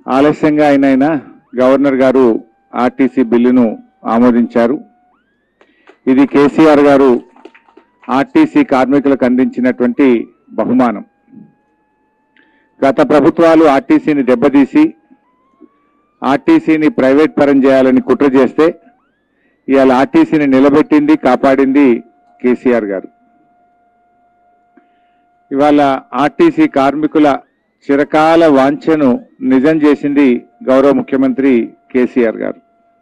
ఆలస్యంగా అయినైనా గవర్నర్ గారు ఆర్టీసీ బిల్లును ఆమోదించారు ఇది కేసీఆర్ గారు ఆర్టీసీ కార్మికులకు అందించినటువంటి బహుమానం గత ప్రభుత్వాలు ఆర్టీసీని దెబ్బతీసి ఆర్టీసీని ప్రైవేట్ పరం చేయాలని కుట్ర చేస్తే ఇవాళ ఆర్టీసీని నిలబెట్టింది కాపాడింది కేసీఆర్ గారు ఇవాళ ఆర్టీసీ కార్మికుల చిరకాల వాంఛను నిజం చేసింది గౌరవ ముఖ్యమంత్రి కేసీఆర్ గారు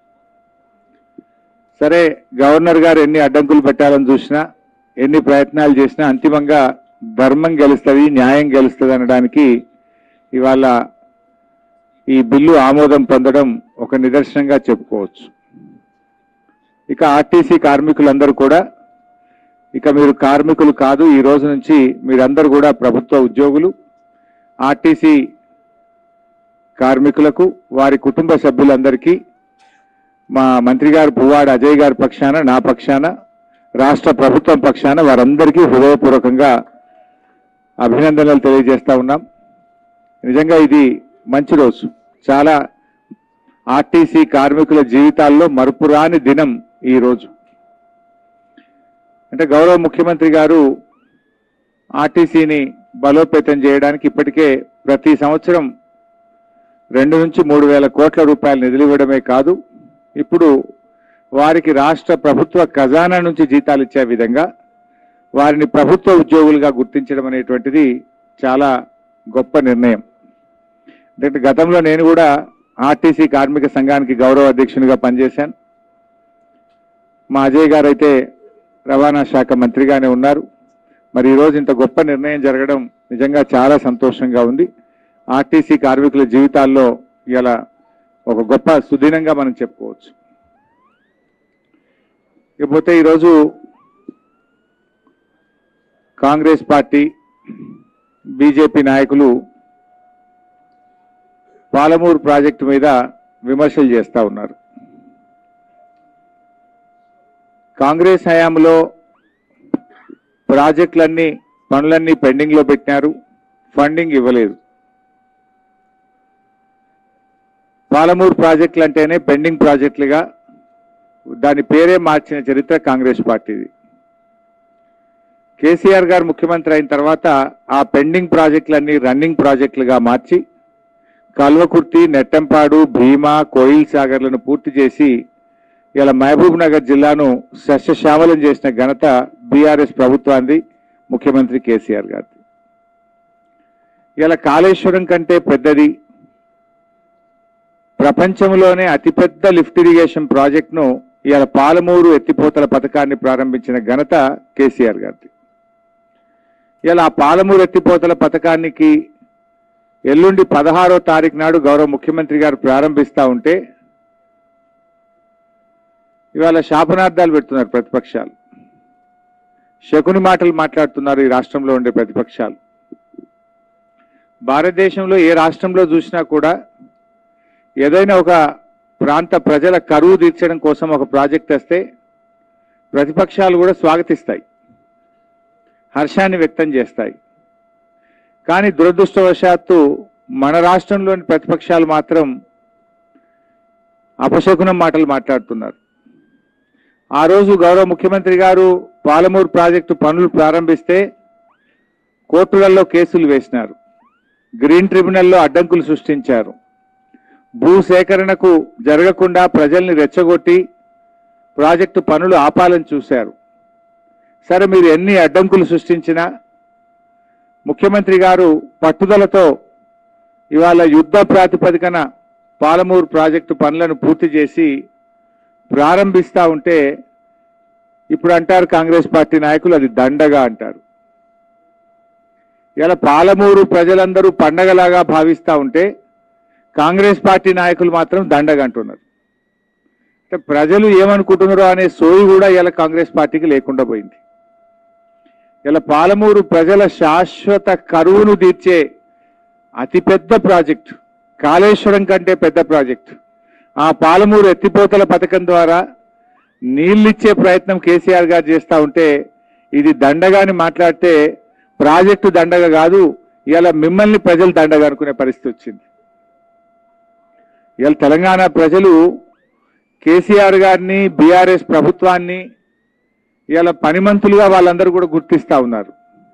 సరే గవర్నర్ గారు ఎన్ని అడ్డంకులు పెట్టాలని చూసినా ఎన్ని ప్రయత్నాలు చేసినా అంతిమంగా ధర్మం గెలుస్తుంది న్యాయం గెలుస్తుంది అనడానికి ఇవాళ ఈ బిల్లు ఆమోదం పొందడం ఒక నిదర్శనంగా చెప్పుకోవచ్చు ఇక ఆర్టీసీ కార్మికులందరూ కూడా ఇక మీరు కార్మికులు కాదు ఈ రోజు నుంచి మీరందరూ కూడా ప్రభుత్వ ఉద్యోగులు ఆర్టీసీ కార్మికులకు వారి కుటుంబ సభ్యులందరికీ మా మంత్రి గారు పువ్వాడ అజయ్ గారి పక్షాన నా పక్షాన రాష్ట్ర ప్రభుత్వం పక్షాన వారందరికీ హృదయపూర్వకంగా అభినందనలు తెలియజేస్తా ఉన్నాం నిజంగా ఇది మంచి రోజు చాలా ఆర్టీసీ కార్మికుల జీవితాల్లో మరుపురాని దినం ఈ రోజు అంటే గౌరవ ముఖ్యమంత్రి గారు ఆర్టీసీని బలోపేతం చేయడానికి ఇప్పటికే ప్రతి సంవత్సరం రెండు నుంచి మూడు వేల కోట్ల రూపాయలు నిధులు ఇవ్వడమే కాదు ఇప్పుడు వారికి రాష్ట్ర ప్రభుత్వ ఖజానా నుంచి జీతాలు ఇచ్చే విధంగా వారిని ప్రభుత్వ ఉద్యోగులుగా గుర్తించడం అనేటువంటిది చాలా గొప్ప నిర్ణయం అంటే గతంలో నేను కూడా ఆర్టీసీ కార్మిక సంఘానికి గౌరవ అధ్యక్షునిగా పనిచేశాను మా అజయ్ గారు అయితే రవాణా శాఖ మంత్రిగానే ఉన్నారు మరి ఈరోజు ఇంత గొప్ప నిర్ణయం జరగడం నిజంగా చాలా సంతోషంగా ఉంది ఆర్టీసీ కార్మికుల జీవితాల్లో ఇలా ఒక గొప్ప సుదినంగా మనం చెప్పుకోవచ్చు ఇకపోతే ఈరోజు కాంగ్రెస్ పార్టీ బీజేపీ నాయకులు పాలమూరు ప్రాజెక్టు మీద విమర్శలు చేస్తా ఉన్నారు కాంగ్రెస్ హయాంలో ప్రాజెక్టులన్నీ పనులన్నీ పెండింగ్ లో పెట్టినారు ఫండింగ్ ఇవ్వలేదు పాలమూరు ప్రాజెక్టులు అంటేనే పెండింగ్ ప్రాజెక్టులుగా దాని పేరే మార్చిన చరిత్ర కాంగ్రెస్ పార్టీది కేసీఆర్ గారు ముఖ్యమంత్రి అయిన తర్వాత ఆ పెండింగ్ ప్రాజెక్టులన్నీ రన్నింగ్ ప్రాజెక్టులుగా మార్చి కల్వకుర్తి నెట్టంపాడు భీమా కోయిల్ సాగర్లను పూర్తి చేసి ఇలా మహబూబ్ నగర్ జిల్లాను సస్యశ్యామలం చేసిన ఘనత బీఆర్ఎస్ ప్రభుత్వాన్ని ముఖ్యమంత్రి కేసీఆర్ గారిది ఇలా కాళేశ్వరం కంటే పెద్దది ప్రపంచంలోనే అతిపెద్ద లిఫ్ట్ ఇరిగేషన్ ప్రాజెక్టును ఇవాళ పాలమూరు ఎత్తిపోతల పథకాన్ని ప్రారంభించిన ఘనత కేసీఆర్ గారిది ఇలా ఆ పాలమూరు ఎత్తిపోతల పథకానికి ఎల్లుండి పదహారో తారీఖు నాడు గౌరవ ముఖ్యమంత్రి గారు ప్రారంభిస్తా ఉంటే ఇవాళ శాపనార్థాలు పెడుతున్నారు ప్రతిపక్షాలు శకుని మాటలు మాట్లాడుతున్నారు ఈ రాష్ట్రంలో ఉండే ప్రతిపక్షాలు భారతదేశంలో ఏ రాష్ట్రంలో చూసినా కూడా ఏదైనా ఒక ప్రాంత ప్రజల కరువు తీర్చడం కోసం ఒక ప్రాజెక్ట్ వస్తే ప్రతిపక్షాలు కూడా స్వాగతిస్తాయి హర్షాన్ని వ్యక్తం చేస్తాయి కానీ దురదృష్టవశాత్తు మన రాష్ట్రంలోని ప్రతిపక్షాలు మాత్రం అపశకునం మాటలు మాట్లాడుతున్నారు ఆ రోజు గౌరవ ముఖ్యమంత్రి గారు పాలమూరు ప్రాజెక్టు పనులు ప్రారంభిస్తే కోర్టులలో కేసులు వేసినారు గ్రీన్ ట్రిబ్యునల్లో అడ్డంకులు సృష్టించారు భూ సేకరణకు జరగకుండా ప్రజల్ని రెచ్చగొట్టి ప్రాజెక్టు పనులు ఆపాలని చూశారు సరే మీరు ఎన్ని అడ్డంకులు సృష్టించినా ముఖ్యమంత్రి గారు పట్టుదలతో ఇవాళ యుద్ధ ప్రాతిపదికన పాలమూరు ప్రాజెక్టు పనులను పూర్తి చేసి ప్రారంభిస్తా ఉంటే ఇప్పుడు అంటారు కాంగ్రెస్ పార్టీ నాయకులు అది దండగా అంటారు ఇలా పాలమూరు ప్రజలందరూ పండగలాగా భావిస్తా ఉంటే కాంగ్రెస్ పార్టీ నాయకులు మాత్రం దండగా అంటున్నారు అంటే ప్రజలు ఏమనుకుంటున్నారో అనే సోయి కూడా ఇలా కాంగ్రెస్ పార్టీకి లేకుండా పోయింది ఇలా పాలమూరు ప్రజల శాశ్వత కరువును తీర్చే అతిపెద్ద ప్రాజెక్టు కాళేశ్వరం కంటే పెద్ద ప్రాజెక్టు ఆ పాలమూరు ఎత్తిపోతల పథకం ద్వారా నీళ్ళిచ్చే ప్రయత్నం కేసీఆర్ గారు చేస్తా ఉంటే ఇది దండగాని మాట్లాడితే ప్రాజెక్టు దండగ కాదు ఇలా మిమ్మల్ని ప్రజలు దండగా అనుకునే పరిస్థితి వచ్చింది ఇవాళ తెలంగాణ ప్రజలు కేసీఆర్ గారిని బీఆర్ఎస్ ప్రభుత్వాన్ని ఇవాళ పనిమంతులుగా వాళ్ళందరూ కూడా గుర్తిస్తా ఉన్నారు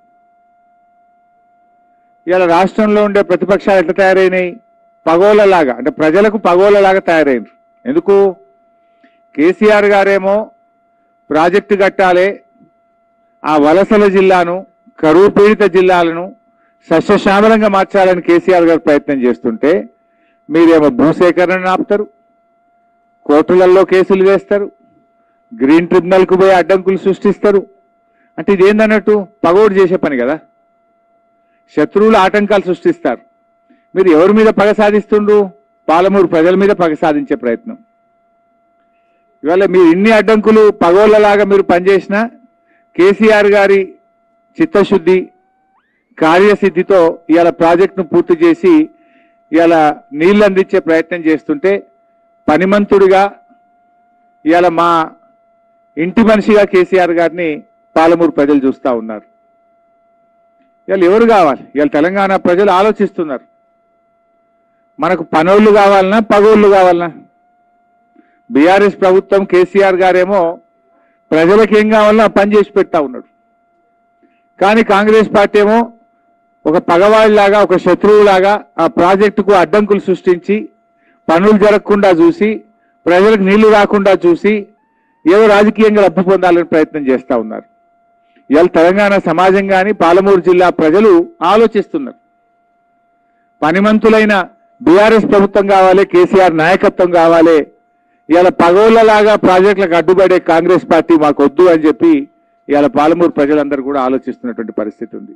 ఇవాళ రాష్ట్రంలో ఉండే ప్రతిపక్షాలు ఎట్లా తయారైనాయి పగోలలాగా అంటే ప్రజలకు పగోలలాగా తయారైనరు ఎందుకు కేసీఆర్ గారేమో ప్రాజెక్టు కట్టాలి ఆ వలసల జిల్లాను కరువు పీడిత జిల్లాలను సస్యశ్యామలంగా మార్చాలని కేసీఆర్ గారు ప్రయత్నం చేస్తుంటే మీరేమో భూసేకరణను ఆపుతారు కోర్టులలో కేసులు వేస్తారు గ్రీన్ ట్రిబ్యునల్కు పోయి అడ్డంకులు సృష్టిస్తారు అంటే ఇదేందన్నట్టు పగోడు చేసే పని కదా శత్రువులు ఆటంకాలు సృష్టిస్తారు మీరు ఎవరి మీద పగ సాధిస్తుండ్రు పాలమూరు ప్రజల మీద పగ సాధించే ప్రయత్నం ఇవాళ మీరు ఇన్ని అడ్డంకులు పగోళ్ళలాగా మీరు పనిచేసినా కేసీఆర్ గారి చిత్తశుద్ధి కార్యసిద్ధితో ఇవాళ ప్రాజెక్టును పూర్తి చేసి ఇవాళ నీళ్లు అందించే ప్రయత్నం చేస్తుంటే పనిమంతుడిగా ఇవాళ మా ఇంటి మనిషిగా కేసీఆర్ గారిని పాలమూరు ప్రజలు చూస్తా ఉన్నారు ఇవాళ ఎవరు కావాలి ఇవాళ తెలంగాణ ప్రజలు ఆలోచిస్తున్నారు మనకు పనోళ్ళు కావాలనా పగోళ్ళు కావాలనా బీఆర్ఎస్ ప్రభుత్వం కేసీఆర్ గారేమో ప్రజలకు ఏం కావాలన్నా ఆ పని చేసి పెడతా ఉన్నాడు కానీ కాంగ్రెస్ పార్టీ ఏమో ఒక పగవాడిలాగా ఒక శత్రువులాగా ఆ ప్రాజెక్టుకు అడ్డంకులు సృష్టించి పనులు జరగకుండా చూసి ప్రజలకు నీళ్లు రాకుండా చూసి ఏదో రాజకీయంగా లబ్ధి పొందాలని ప్రయత్నం చేస్తా ఉన్నారు ఇవాళ తెలంగాణ సమాజం కానీ పాలమూరు జిల్లా ప్రజలు ఆలోచిస్తున్నారు పనిమంతులైన బీఆర్ఎస్ ప్రభుత్వం కావాలి కేసీఆర్ నాయకత్వం కావాలి ఇవాళ పగోళ్ళలాగా ప్రాజెక్టులకు అడ్డుపడే కాంగ్రెస్ పార్టీ మాకు వద్దు అని చెప్పి ఇవాళ పాలమూరు ప్రజలందరూ కూడా ఆలోచిస్తున్నటువంటి పరిస్థితి ఉంది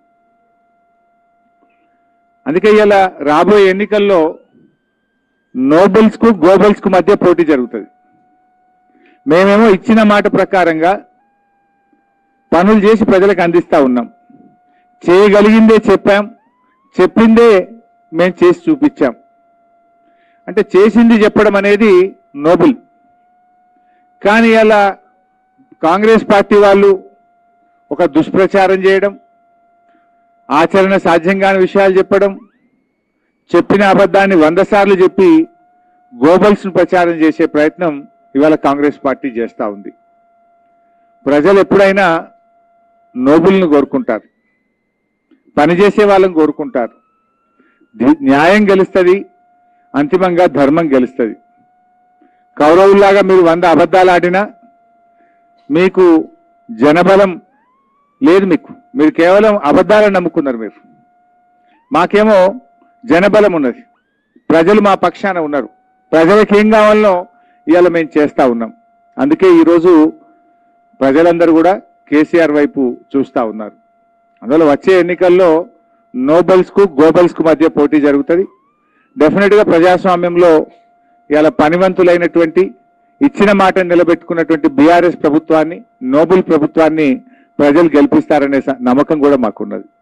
అందుకే ఇవాళ రాబోయే ఎన్నికల్లో నోబెల్స్ కు గోబెల్స్ కు మధ్య పోటీ జరుగుతుంది మేమేమో ఇచ్చిన మాట ప్రకారంగా పనులు చేసి ప్రజలకు అందిస్తా ఉన్నాం చేయగలిగిందే చెప్పాం చెప్పిందే మేము చేసి చూపించాం అంటే చేసింది చెప్పడం అనేది నోబెల్ కానీ అలా కాంగ్రెస్ పార్టీ వాళ్ళు ఒక దుష్ప్రచారం చేయడం ఆచరణ సాధ్యం కాని విషయాలు చెప్పడం చెప్పిన అబద్ధాన్ని వంద సార్లు చెప్పి గోబల్స్ ను ప్రచారం చేసే ప్రయత్నం ఇవాళ కాంగ్రెస్ పార్టీ చేస్తా ఉంది ప్రజలు ఎప్పుడైనా నోబుల్ని కోరుకుంటారు పనిచేసే వాళ్ళని కోరుకుంటారు ధి- న్యాయం గెలుస్తుంది అంతిమంగా ధర్మం గెలుస్తుంది కౌరవుల్లాగా మీరు వంద అబద్ధాలు ఆడినా మీకు జనబలం లేదు మీకు మీరు కేవలం అబద్ధాలను నమ్ముకున్నారు మీరు మాకేమో జనబలం ఉన్నది ప్రజలు మా పక్షాన ఉన్నారు ప్రజలకు ఏం కావాలనో ఇవాళ మేము చేస్తా ఉన్నాం అందుకే ఈరోజు ప్రజలందరూ కూడా కేసీఆర్ వైపు చూస్తా ఉన్నారు అందులో వచ్చే ఎన్నికల్లో నోబెల్స్ కు గోబెల్స్ కు మధ్య పోటీ జరుగుతుంది డెఫినెట్ గా ప్రజాస్వామ్యంలో ఇవాళ పనివంతులైనటువంటి ఇచ్చిన మాట నిలబెట్టుకున్నటువంటి బీఆర్ఎస్ ప్రభుత్వాన్ని నోబెల్ ప్రభుత్వాన్ని ప్రజలు గెలిపిస్తారనే స- నమ్మకం కూడా మాకున్నది